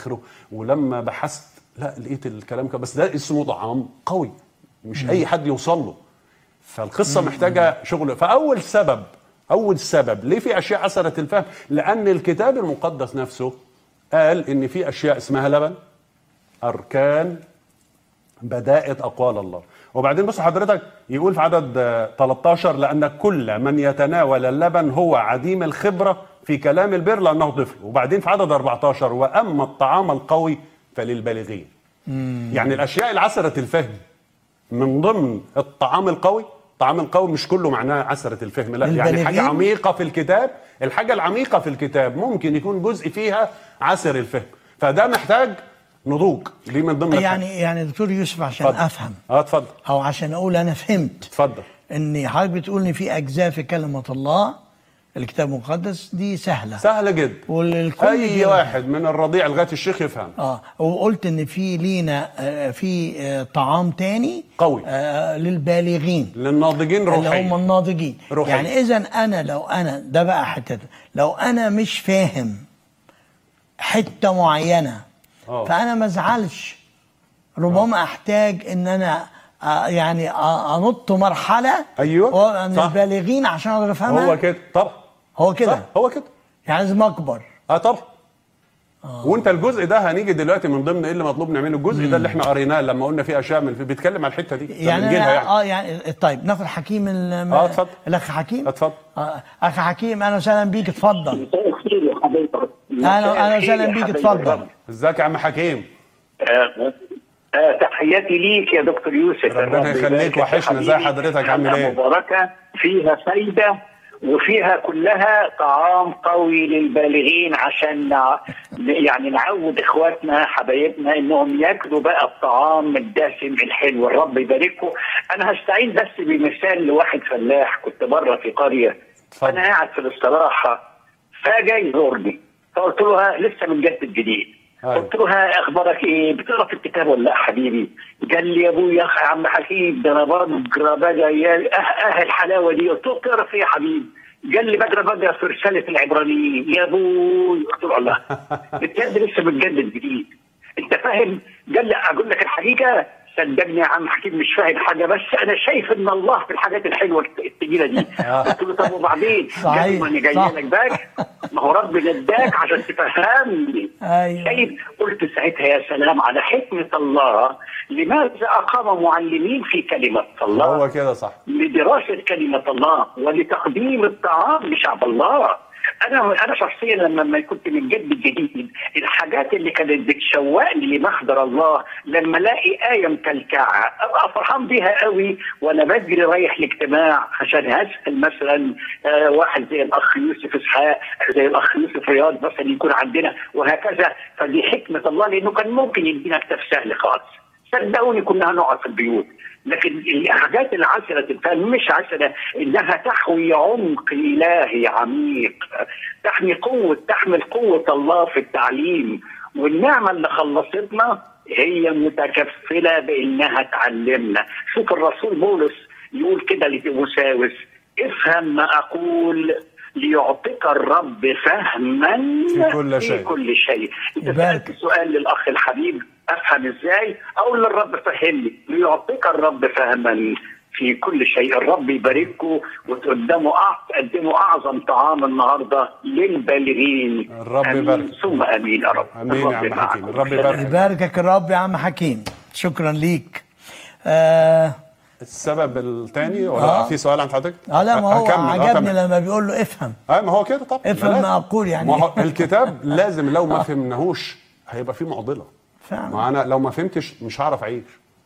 اخره ولما بحثت لا لقيت الكلام كده بس ده اسمه طعام قوي مش اي حد يوصل له فالقصه محتاجه شغل فاول سبب اول سبب ليه في اشياء عسره الفهم لان الكتاب المقدس نفسه قال ان في اشياء اسمها لبن اركان بدائت اقوال الله وبعدين بص حضرتك يقول في عدد آه، 13 لان كل من يتناول اللبن هو عديم الخبره في كلام البر لانه طفل وبعدين في عدد 14 واما الطعام القوي فللبالغين يعني الاشياء العسره الفهم من ضمن الطعام القوي الطعام القوي مش كله معناه عسره الفهم لا يعني للبالغين؟ حاجه عميقه في الكتاب الحاجه العميقه في الكتاب ممكن يكون جزء فيها عسر الفهم فده محتاج نضوج دي من ضمن الحاجات. يعني يعني دكتور يوسف عشان اتفضل. افهم اه اتفضل او عشان اقول انا فهمت اتفضل ان حضرتك بتقول ان في اجزاء في كلمه الله الكتاب المقدس دي سهله سهله جدا والكل اي بي- واحد من الرضيع لغايه الشيخ يفهم اه وقلت ان في لينا آه، في آه، طعام تاني قوي. آه للبالغين للناضجين اللي هم روحيا الناضجين روحيا. يعني اذا انا لو انا ده بقى حته لو انا مش فاهم حته معينه آه. فانا ما ازعلش ربما احتاج ان انا آه، يعني آه، انط مرحله أيوة، من صح. البالغين عشان اقدر افهمها هو كده طبعا هو كده صح هو كده يعني لازم اكبر اه طبعا وانت الجزء ده هنيجي دلوقتي من ضمن ايه اللي مطلوب نعمله الجزء ده اللي احنا قريناه لما قلنا فيه اشياء من بيتكلم على الحته دي يعني فبنجيلها أنا يعني اه يعني طيب ناخد حكيم ال- آه، اتفضل. الاخ حكيم اتفضل. آه، اخ حكيم اهلا وسهلا بيك اتفضل مساء الخير يا حبيبي اهلا اهلا وسهلا بيك اتفضل ازيك يا عم حكيم آه، آه، تحياتي ليك يا دكتور يوسف ربنا الرب يخليك، يبارك يا وحشنا. ازي حبيبي. حضرتك؟ عامل حلقة ايه؟ مباركة فيها فايدة وفيها كلها طعام قوي للبالغين عشان نع... يعني نعود اخواتنا حبايبنا انهم ياكلوا بقى الطعام الدسم الحلو الرب يباركه انا هستعين بس بمثال لواحد فلاح كنت بره في قريه اتفضل. انا قاعد في الاستراحه فجاي يزورني فقلت له ها، لسه متجدد جديد أيوة. قلت له ها، اخبارك ايه؟ بتقرا في الكتاب ولا لا حبيبي؟ قال لي يا ابويا يا أخي عم حكيم ده انا بقرا بقى يا اه, اه الحلاوه دي قلت له بتقرا في ايه يا حبيبي؟ قال لي بقرا بقى في رساله العبرانيين يا ابوي قلت له الله الكتاب لسه متجدد جديد انت فاهم؟ قال لي اقول لك الحقيقه صدقني يا عم حكيم مش فاهم حاجه بس انا شايف ان الله في الحاجات الحلوه الثقيله دي قلت له طب وبعدين؟ صحيح، قال لي ما انا جاي صح. لك باك ما هو ربنا اداك عشان تفهمني أيوة. شايف قلت ساعتها يا سلام على حكمه الله لماذا اقام معلمين في كلمه الله هو كده صح لدراسه كلمه الله ولتقديم الطعام لشعب الله انا انا شخصيا لما لما كنت من جد جديد الحاجات اللي كانت بتشوقني لمحضر الله لما الاقي ايه مكلكعه ابقى فرحان بيها قوي وانا بجري رايح الاجتماع عشان هسال مثلا آه واحد زي الاخ يوسف اسحاق زي الاخ يوسف رياض مثلا يكون عندنا وهكذا فدي حكمه الله لانه كان ممكن يدينا كتاب سهل خالص صدقوني كنا هنقعد في البيوت لكن الحاجات العسرة الفهم مش عسرة إنها تحوي عمق إلهي عميق تحمي قوة تحمل قوة الله في التعليم والنعمة اللي خلصتنا هي متكفلة بإنها تعلمنا شوف الرسول بولس يقول كده لتيموساوس افهم ما أقول ليعطيك الرب فهما في كل شيء. في كل شيء انت يبارك. سألت سؤال للأخ الحبيب افهم ازاي اقول للرب فهمني ليعطيك الرب فهما في كل شيء الرب يبارككم وتقدموا أع- تقدموا اعظم طعام النهارده للبالغين الرب آمين يبارك. ثم امين يا رب آمين يا الرب عم حكيم. معكم. الرب يبارك. يباركك الرب يا عم حكيم شكرا ليك آه السبب الثاني ولا آه. في سؤال عند حضرتك؟ آه لا ما هو هكمل. آه، عجبني تمام. لما بيقول له افهم اه ما هو كده طبعا افهم لازم. ما أقول يعني. ما هو الكتاب لازم لو ما فهمناهوش هيبقى فيه معضله فعلا. ما انا لو ما فهمتش مش هعرف اعيش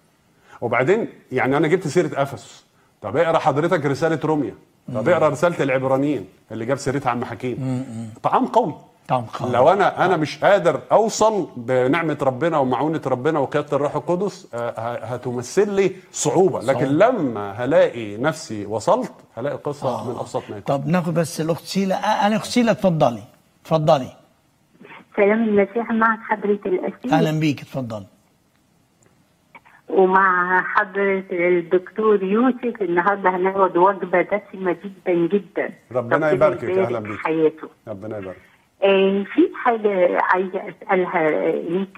وبعدين يعني انا جبت سيره افسس طب اقرا حضرتك رساله روميا طب اقرا رساله العبرانيين اللي جاب سيرتها عم حكيم طعام قوي طعام قوي. لو انا انا مش قادر اوصل بنعمه ربنا ومعونه ربنا وقياده الروح القدس آه، ه- هتمثل لي صعوبه لكن لما هلاقي نفسي وصلت هلاقي قصه من ابسط ما يكون طب ناخد بس الاخت سيلا آه انا اخت سيلا اتفضلي اتفضلي سلام المسيح مع حضرة الأسيس اهلا بيك اتفضلي ومع حضرة الدكتور يوسف النهارده هناخد وجبة دسمة جدا جدا ربنا يباركك، يبارك أهلا بيك. حياته ربنا يبارك آه، في حاجة عايزة أسألها آه، ليك